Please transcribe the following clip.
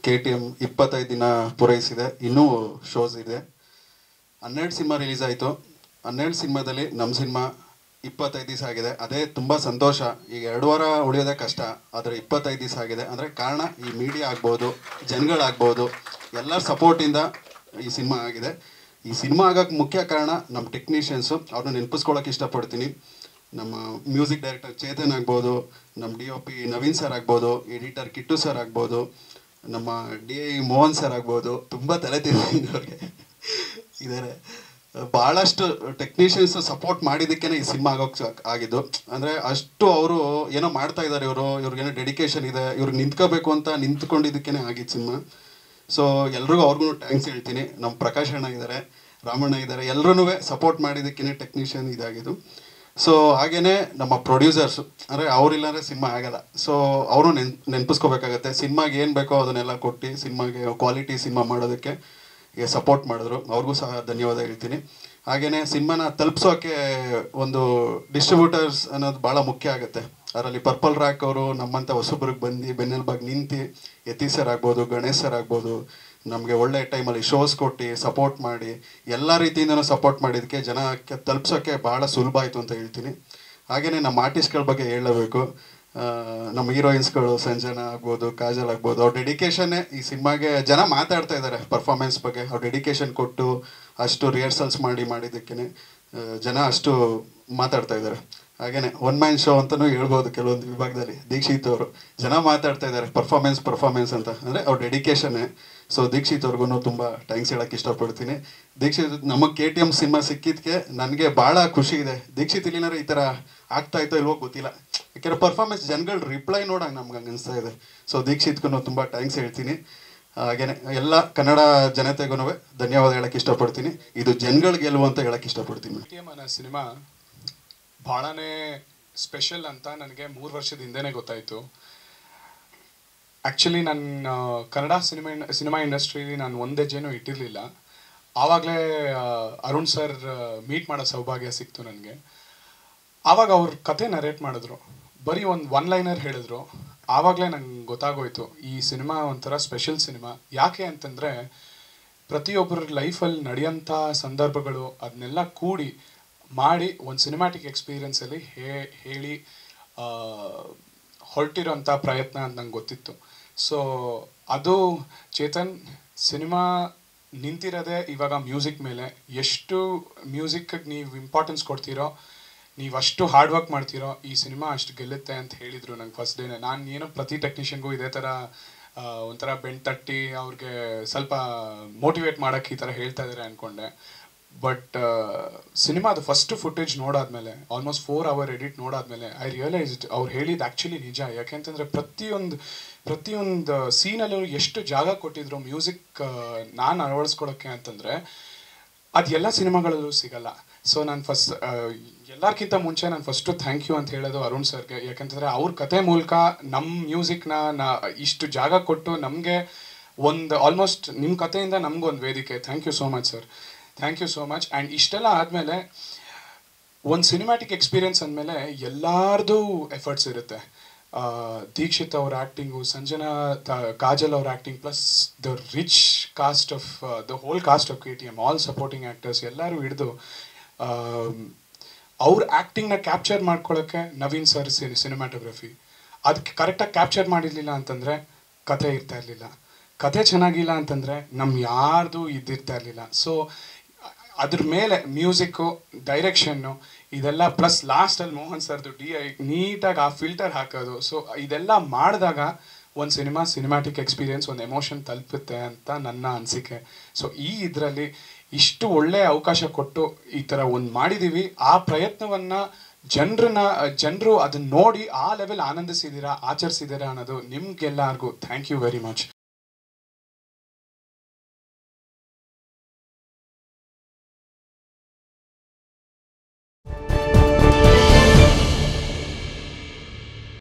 K T M ಇಪ್ಪತ್ತೈದು ದಿನ ಪೂರೈಸಿದೆ ಇನ್ನೂ ಶೋಸ್ ಇದೆ ಹನ್ನೆರಡು ಸಿನಿಮಾ ರಿಲೀಸ್ ಆಯಿತು ಹನ್ನೆರಡು ಸಿನಿಮಾದಲ್ಲಿ ನಮ್ಮ ಸಿನಿಮಾ ಇಪ್ಪತ್ತೈದು ದಿವಸ ಆಗಿದೆ ಅದೇ ತುಂಬ ಸಂತೋಷ ಈಗ ಎರಡು ವಾರ ಉಳಿಯೋದೇ ಕಷ್ಟ ಆದರೆ ಇಪ್ಪತ್ತೈದು ದಿವಸ ಆಗಿದೆ ಅಂದರೆ ಕಾರಣ ಈ ಮೀಡಿಯಾ ಆಗ್ಬೋದು ಜನಗಳಾಗ್ಬೋದು ಎಲ್ಲರ ಸಪೋರ್ಟಿಂದ ಈ ಸಿನಿಮಾ ಆಗಿದೆ ಈ ಸಿನಿಮಾ ಆಗೋಕ್ಕೆ ಮುಖ್ಯ ಕಾರಣ ನಮ್ಮ ಟೆಕ್ನಿಷಿಯನ್ಸು ಅವ್ರನ್ನ ನೆನಪಿಸ್ಕೊಳ್ಳೋಕೆ ಇಷ್ಟಪಡ್ತೀನಿ ನಮ್ಮ ಮ್ಯೂಸಿಕ್ ಡೈರೆಕ್ಟರ್ ಚೇತನ್ ಆಗ್ಬೋದು ನಮ್ಮ D O P Naveen sir ಆಗ್ಬೋದು ಎಡಿಟರ್ ಕಿಟ್ಟು ಸರ್ ಆಗ್ಬೋದು ನಮ್ಮ ಡಿ ಐ ಮೋಹನ್ ಸರ್ ಆಗ್ಬೋದು ತುಂಬ ತಲೆ ತಿಂದಿದ್ದೀನಿ ಅವ್ರಿಗೆ ಇದ್ದಾರೆ ಭಾಳಷ್ಟು ಟೆಕ್ನಿಷಿಯನ್ಸ್ ಸಪೋರ್ಟ್ ಮಾಡಿದ್ದಕ್ಕೇ ಈ ಸಿನಿಮಾ ಆಗೋಕ್ಕೆ ಆಗಿದ್ದು ಅಂದರೆ ಅಷ್ಟು ಅವರು ಏನೋ ಮಾಡ್ತಾ ಇದ್ದಾರೆ ಇವರು ಇವ್ರಿಗೇನೋ ಡೆಡಿಕೇಶನ್ ಇದೆ ಇವ್ರಿಗೆ ನಿಂತ್ಕೋಬೇಕು ಅಂತ ನಿಂತ್ಕೊಂಡಿದ್ದಕ್ಕೇ ಆಗಿದ್ದು ಸಿನಿಮಾ ಸೊ ಎಲ್ರಿಗೂ ಅವ್ರಿಗೂ ಥ್ಯಾಂಕ್ಸ್ ಹೇಳ್ತೀನಿ ನಮ್ಮ ಪ್ರಕಾಶ್ ಅಣ್ಣ ಇದ್ದಾರೆ ರಾಮಣ್ಣ ಇದ್ದಾರೆ ಎಲ್ಲರೂ ಸಪೋರ್ಟ್ ಮಾಡಿದ್ದಕ್ಕೇ ಟೆಕ್ನಿಷಿಯನ್ ಇದಾಗಿದ್ದು ಸೊ ಹಾಗೇನೆ ನಮ್ಮ ಪ್ರೊಡ್ಯೂಸರ್ಸ್ ಅಂದರೆ ಅವರಿಲ್ಲಾಂದ್ರೆ ಸಿನಿಮಾ ಆಗಲ್ಲ ಸೊ ಅವರು ನೆನ್ ನೆನಪಿಸ್ಕೋಬೇಕಾಗತ್ತೆ ಸಿನಿಮಾಗೆ ಏನು ಬೇಕೋ ಅದನ್ನೆಲ್ಲ ಕೊಟ್ಟು ಸಿನಿಮಾಗೆ ಕ್ವಾಲಿಟಿ ಸಿನಿಮಾ ಮಾಡೋದಕ್ಕೆ ಸಪೋರ್ಟ್ ಮಾಡಿದ್ರು ಅವ್ರಿಗೂ ಸಹ ಧನ್ಯವಾದ ಹೇಳ್ತೀನಿ ಹಾಗೆಯೇ ಸಿನಿಮಾನ ತಲುಪಿಸೋಕೆ ಒಂದು ಡಿಸ್ಟ್ರಿಬ್ಯೂಟರ್ಸ್ ಅನ್ನೋದು ಭಾಳ ಮುಖ್ಯ ಆಗುತ್ತೆ ಅದರಲ್ಲಿ ಪರ್ಪಲ್ ರ್ಯಾಕ್ ಅವರು ನಮ್ಮಂಥ ಹೊಸಬ್ರಿಗೆ ಬಂದು ಬೆನ್ನೆಲ್ಬಾಗಿ ನಿಂತು ಯತೀಶ್ ಸರ್ ಆಗ್ಬೋದು ಗಣೇಶ್ ಸರ್ ಆಗ್ಬೋದು ನಮಗೆ ಒಳ್ಳೆ ಟೈಮಲ್ಲಿ ಶೋಸ್ ಕೊಟ್ಟು ಸಪೋರ್ಟ್ ಮಾಡಿ ಎಲ್ಲ ರೀತಿಯಿಂದನೂ ಸಪೋರ್ಟ್ ಮಾಡಿದ್ದಕ್ಕೆ ಜನಕ್ಕೆ ತಲುಪ್ಸೋಕ್ಕೆ ಭಾಳ ಸುಲಭ ಆಯಿತು ಅಂತ ಹೇಳ್ತೀನಿ ಹಾಗೆಯೇ ನಮ್ಮ ಆರ್ಟಿಸ್ಟ್ಗಳ ಬಗ್ಗೆ ಹೇಳಬೇಕು ಆ, ನಮ್ಮ ಹೀರೋಯಿನ್ಸ್ಗಳು ಸಂಜನಾ ಆಗ್ಬೋದು ಕಾಜಲ್ ಆಗ್ಬೋದು ಅವ್ರ ಡೆಡಿಕೇಶನ್ನೇ ಈ ಸಿನಿಮಾಗೆ ಜನ ಮಾತಾಡ್ತಾ ಇದ್ದಾರೆ ಪರ್ಫಾರ್ಮೆನ್ಸ್ ಬಗ್ಗೆ ಅವ್ರ ಡೆಡಿಕೇಶನ್ ಕೊಟ್ಟು ಅಷ್ಟು ರಿಹರ್ಸಲ್ಸ್ ಮಾಡಿ ಮಾಡಿದ್ದಕ್ಕೇ ಜನ ಅಷ್ಟು ಮಾತಾಡ್ತಾ ಇದ್ದಾರೆ ಹಾಗೇನೆ ಒನ್ ಮ್ಯಾನ್ ಶೋ ಅಂತಲೂ ಹೇಳ್ಬೋದು ಕೆಲವೊಂದು ವಿಭಾಗದಲ್ಲಿ ದೀಕ್ಷಿತ್ ಅವರು ಜನ ಮಾತಾಡ್ತಾ ಇದ್ದಾರೆ ಪರ್ಫಾರ್ಮೆನ್ಸ್ ಪರ್ಫಾರ್ಮೆನ್ಸ್ ಅಂತ ಅಂದರೆ ಅವ್ರ ಡೆಡಿಕೇಶನ್ನೇ ಸೊ ದೀಕ್ಷಿತ್ ಅವ್ರಿಗೂ ತುಂಬ ಥ್ಯಾಂಕ್ಸ್ ಹೇಳಕ್ಕೆ ಇಷ್ಟಪಡ್ತೀನಿ ದೀಕ್ಷಿತ್ ನಮಗೆ ಕೆ ಟಿ ಎಮ್ ಸಿನಿಮಾ ಸಿಕ್ಕಿದ್ದಕ್ಕೆ ನನಗೆ ಭಾಳ ಖುಷಿ ಇದೆ ದೀಕ್ಷಿತ್ ಇಲ್ಲಿನಾರು ಈ ಥರ ಆಗ್ತಾ ಇತ್ತೋ ಇಲ್ವೋ ಗೊತ್ತಿಲ್ಲ ಯಾಕೆಂದ್ರೆ ಪರ್ಫಾರ್ಮೆನ್ಸ್ ಜನಗಳು ರಿಪ್ಲೈ ನೋಡಂಗೆ ನಮ್ಗೆ ಹಂಗೆ ಅನಿಸ್ತಾ ಇದೆ ಸೊ ದೀಕ್ಷಿತ್ಗೂ ತುಂಬ ಥ್ಯಾಂಕ್ಸ್ ಹೇಳ್ತೀನಿ ಹಾಗೇನೆ ಎಲ್ಲ ಕನ್ನಡ ಜನತೆಗೂ ಧನ್ಯವಾದ ಹೇಳಕ್ಕೆ ಇಷ್ಟಪಡ್ತೀನಿ ಇದು ಜನಗಳು ಗೆಲುವು ಅಂತ ಹೇಳಕ್ಕೆ ಇಷ್ಟಪಡ್ತೀನಿ ಟಿ ಎಮ್ ಅನ್ನೋ ಸಿನಿಮಾ ಭಾಳನೇ ಸ್ಪೆಷಲ್ ಅಂತ ನನಗೆ ಮೂರು ವರ್ಷದ ಹಿಂದೆನೇ ಗೊತ್ತಾಯಿತು ಆ್ಯಕ್ಚುಲಿ ನನ್ನ ಕನ್ನಡ ಸಿನಿಮಾ ಸಿನಿಮಾ ಇಂಡಸ್ಟ್ರೀಲಿ ನಾನು ಒಂದ್ ಹೆಜ್ಜೆನೂ ಇಟ್ಟಿರಲಿಲ್ಲ ಆವಾಗಲೇ ಅರುಣ್ ಸರ್ ಮೀಟ್ ಮಾಡೋ ಸೌಭಾಗ್ಯ ಸಿಕ್ತು ನನಗೆ ಆವಾಗ ಅವ್ರ ಕತೆ ನರೇಟ್ ಮಾಡಿದ್ರು ಬರೀ ಒಂದು ಒನ್ ಲೈನರ್ ಹೇಳಿದ್ರು ಆವಾಗಲೇ ನಂಗೆ ಗೊತ್ತಾಗೋಯ್ತು ಈ ಸಿನಿಮಾ ಒಂಥರ ಸ್ಪೆಷಲ್ ಸಿನಿಮಾ ಯಾಕೆ ಅಂತಂದರೆ ಪ್ರತಿಯೊಬ್ಬರ ಲೈಫಲ್ಲಿ ನಡೆಯೋಂಥ ಸಂದರ್ಭಗಳು ಅದನ್ನೆಲ್ಲ ಕೂಡಿ ಮಾಡಿ ಒಂದು ಸಿನಿಮ್ಯಾಟಿಕ್ ಎಕ್ಸ್ಪೀರಿಯನ್ಸಲ್ಲಿ ಹೇ ಹೇಳಿ ಆ, ಹೊರಟಿರೋಂಥ ಪ್ರಯತ್ನ ಅಂತ ನಂಗೆ ಗೊತ್ತಿತ್ತು ಸೊ ಅದು ಚೇತನ್ ಸಿನಿಮಾ ನಿಂತಿರೋದೇ ಇವಾಗ ಮ್ಯೂಸಿಕ್ ಮೇಲೆ ಎಷ್ಟು ಮ್ಯೂಸಿಕ್ಗೆ ನೀವು ಇಂಪಾರ್ಟೆನ್ಸ್ ಕೊಡ್ತೀರೋ ನೀವು ಅಷ್ಟು ಹಾರ್ಡ್ ವರ್ಕ್ ಮಾಡ್ತೀರೋ ಈ ಸಿನಿಮಾ ಅಷ್ಟು ಗೆಲ್ಲುತ್ತೆ ಅಂತ ಹೇಳಿದರು ನಂಗೆ ಫಸ್ಟ್ ಡೇನೆ ನಾನು ಏನೋ ಪ್ರತಿ ಟೆಕ್ನಿಷಿಯನ್ಗೂ ಇದೇ ಥರ ಆ, ಒಂಥರ ಬೆಂಡ್ ತಟ್ಟಿ ಅವ್ರಿಗೆ ಸ್ವಲ್ಪ ಮೋಟಿವೇಟ್ ಮಾಡೋಕ್ಕೆ ಈ ಥರ ಹೇಳ್ತಾ ಇದ್ದಾರೆ ಅಂದ್ಕೊಂಡೆ ಬಟ್ ಸಿನಿಮಾದ ಫಸ್ಟ್ ಫುಟೇಜ್ ನೋಡಾದ್ಮೇಲೆ ಆಲ್ಮೋಸ್ಟ್ ಫೋರ್ ಅವರ್ ಎಡಿಟ್ ನೋಡಾದ್ಮೇಲೆ ಐ ರಿಯಲೈಸ್ಡ್ ಅವ್ರು ಹೇಳಿದ್ದು ಆ್ಯಕ್ಚುಲಿ ನಿಜ ಯಾಕೆಂತಂದರೆ ಪ್ರತಿಯೊಂದು ಪ್ರತಿಯೊಂದು ಸೀನಲ್ಲೂ ಎಷ್ಟು ಜಾಗ ಕೊಟ್ಟಿದ್ರು ಮ್ಯೂಸಿಕ್ ನಾನು ಅಳವಡಿಸ್ಕೊಳ್ಳೋಕ್ಕೆ ಅಂತಂದರೆ ಅದು ಎಲ್ಲ ಸಿನಿಮಾಗಳಲ್ಲೂ ಸಿಗಲ್ಲ ಸೊ ನಾನು ಫಸ್ಟ್ ಎಲ್ಲರಿಗಿಂತ ಮುಂಚೆ ನಾನು ಫಸ್ಟು ಥ್ಯಾಂಕ್ ಯು ಅಂತ ಹೇಳೋದು ಅರುಣ್ ಸರ್ಗೆ ಯಾಕಂತಂದರೆ ಅವ್ರ ಕತೆ ಮೂಲಕ ನಮ್ಮ ಮ್ಯೂಸಿಕ್ನ ನಾ ಇಷ್ಟು ಜಾಗ ಕೊಟ್ಟು ನಮಗೆ ಒಂದು ಆಲ್ಮೋಸ್ಟ್ ನಿಮ್ಮ ಕಥೆಯಿಂದ ನಮಗೊಂದು ವೇದಿಕೆ thank you so much sir thank you so much and ಇಷ್ಟೆಲ್ಲ ಆದಮೇಲೆ ಒಂದು ಸಿನಿಮ್ಯಾಟಿಕ್ ಎಕ್ಸ್ಪೀರಿಯನ್ಸ್ ಅಂದಮೇಲೆ ಎಲ್ಲಾರ್ದು ಎಫರ್ಟ್ಸ್ ಇರುತ್ತೆ ಆ, ದೀಕ್ಷಿತ್ ಅವ್ರ ಆ್ಯಕ್ಟಿಂಗು ಸಂಜನಾ ತ- ಕಾಜಲ್ ಅವ್ರ acting plus the rich cast of the whole cast of K T M all supporting actors ಎಲ್ಲರೂ ಹಿಡಿದು ಅವ್ರ ಆ್ಯಕ್ಟಿಂಗ್ನ ಕ್ಯಾಪ್ಚರ್ ಮಾಡ್ಕೊಳ್ಳೋಕ್ಕೆ ನವೀನ್ ಸರ್ ಸಿನಿಮಾಟೋಗ್ರಫಿ ಅದಕ್ಕೆ ಕರೆಕ್ಟಾಗಿ ಕ್ಯಾಪ್ಚರ್ ಮಾಡಿರಲಿಲ್ಲ ಅಂತಂದರೆ ಕತೆ ಇರ್ತಾ ಇರಲಿಲ್ಲ ಕತೆ ಚೆನ್ನಾಗಿಲ್ಲ ಅಂತಂದರೆ ನಮ್ಮ ಯಾರ್ದು ಇದ್ದಿರ್ತಾ ಇರಲಿಲ್ಲ ಸೊ ಅದ್ರ ಮೇಲೆ ಮ್ಯೂಸಿಕ್ಕು ಡೈರೆಕ್ಷನ್ನು ಇದೆಲ್ಲ ಪ್ಲಸ್ ಲಾಸ್ಟಲ್ಲಿ ಮೋಹನ್ ಸರ್ದು ಡಿ ಐ ನೀಟಾಗಿ ಆ ಫಿಲ್ಟರ್ ಹಾಕೋದು ಸೊ ಇದೆಲ್ಲ ಮಾಡಿದಾಗ ಒಂದು ಸಿನಿಮಾ ಸಿನಿಮ್ಯಾಟಿಕ್ ಎಕ್ಸ್ಪೀರಿಯನ್ಸ್ ಒಂದು ಎಮೋಷನ್ ತಲುಪುತ್ತೆ ಅಂತ ನನ್ನ ಅನಿಸಿಕೆ ಸೊ ಈ ಇದರಲ್ಲಿ ಇಷ್ಟು ಒಳ್ಳೆ ಅವಕಾಶ ಕೊಟ್ಟು ಈ ಥರ ಒಂದು ಮಾಡಿದ್ದೀವಿ ಆ ಪ್ರಯತ್ನವನ್ನು ಜನರನ್ನ ಜನರು ಅದನ್ನ ನೋಡಿ ಆ ಲೆವೆಲ್ ಆನಂದಿಸಿದ್ದೀರಾ ಆಚರಿಸಿದ್ದೀರಾ ಅನ್ನೋದು ನಿಮ್ಗೆಲ್ಲರಿಗೂ ಥ್ಯಾಂಕ್ ಯು ವೆರಿ ಮಚ್